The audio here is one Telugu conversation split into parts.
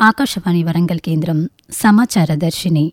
ఆకాశవాణి వరంగల్ కేంద్రం సమాచార దర్శిని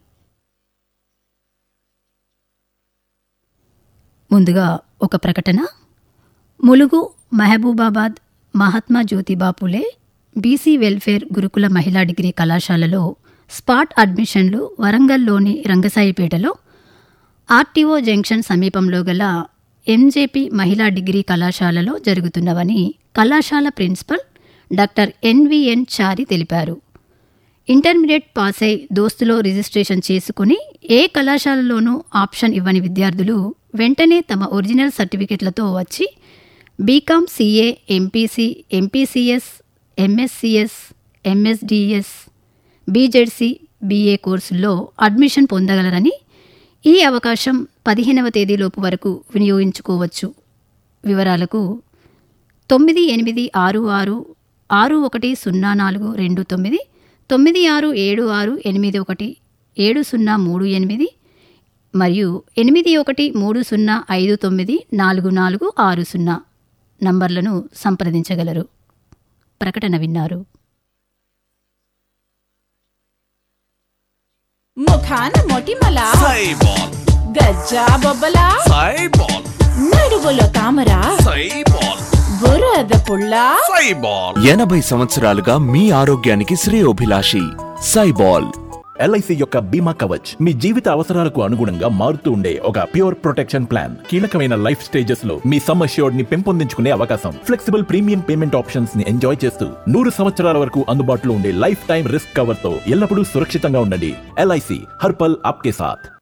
ముందుగా ఒక ప్రకటన ములుగు మహబూబాబాద్ మహాత్మా జ్యోతిబా పులే బీసీ వెల్ఫేర్ గురుకుల మహిళా డిగ్రీ కళాశాలలో స్పాట్ అడ్మిషన్లు వరంగల్లోని రంగసాయిపేటలో ఆర్టీఓ జంక్షన్ సమీపంలో గల ఎంజేపీ మహిళా డిగ్రీ కళాశాలలో జరుగుతున్నవని కళాశాల ప్రిన్సిపల్ డాక్టర్ ఎన్విఎన్ చారి తెలిపారు ఇంటర్మీడియట్ పాస్ అయి దోస్తులో రిజిస్ట్రేషన్ చేసుకుని ఏ కళాశాలలోనూ ఆప్షన్ ఇవ్వని విద్యార్థులు వెంటనే తమ ఒరిజినల్ సర్టిఫికెట్లతో వచ్చి BCom CA MPC MPCS MSCS MSDS BZC BA కోర్సుల్లో అడ్మిషన్ పొందగలరని ఈ అవకాశం పదిహేనవ తేదీలోపు వరకు వినియోగించుకోవచ్చు వివరాలకు తొమ్మిది ఎనిమిది ఆరు ఆరు ఆరు ఒకటి సున్నా నాలుగు రెండు తొమ్మిది తొమ్మిది ఆరు ఏడు ఆరు ఎనిమిది ఒకటి ఏడు సున్నా మూడు ఎనిమిది మరియు ఎనిమిది ఒకటి మూడు సున్నా ఐదు తొమ్మిది నాలుగు నాలుగు ఆరు సున్నా నంబర్లను సంప్రదించగలరు ప్రకటన విన్నారు ముఖాన మొటిమల సైబాల్ గజ్జా బొబ్బల సైబాల్ నడుగులో తామర సైబాల్ బురద పుల్ల సైబాల్ ఎనభై సంవత్సరాలుగా మీ ఆరోగ్యానికి శ్రేయోభిలాషి సైబాల్ ఎల్ఐసి యొక్క బీమా కవచ్ మీ జీవిత అవసరాలకు అనుగుణంగా మారుతూ ఉండే ఒక ప్యూర్ ప్రొటెక్షన్ ప్లాన్ కీలకమైన లైఫ్ స్టేజెస్ లో మీ సమ్ అష్యూర్డ్ ని పెంపొందించుకునే అవకాశం ఫ్లెక్సిబుల్ ప్రీమియం పేమెంట్ ఆప్షన్స్ ని ఎంజాయ్ చేస్తూ నూరు సంవత్సరాల వరకు అందుబాటులో ఉండే లైఫ్ టైం రిస్క్ కవర్ తో ఎల్లప్పుడూ సురక్షితంగా ఉండండి ఎల్ఐసి హర్పల్ ఆప్కే సాథ్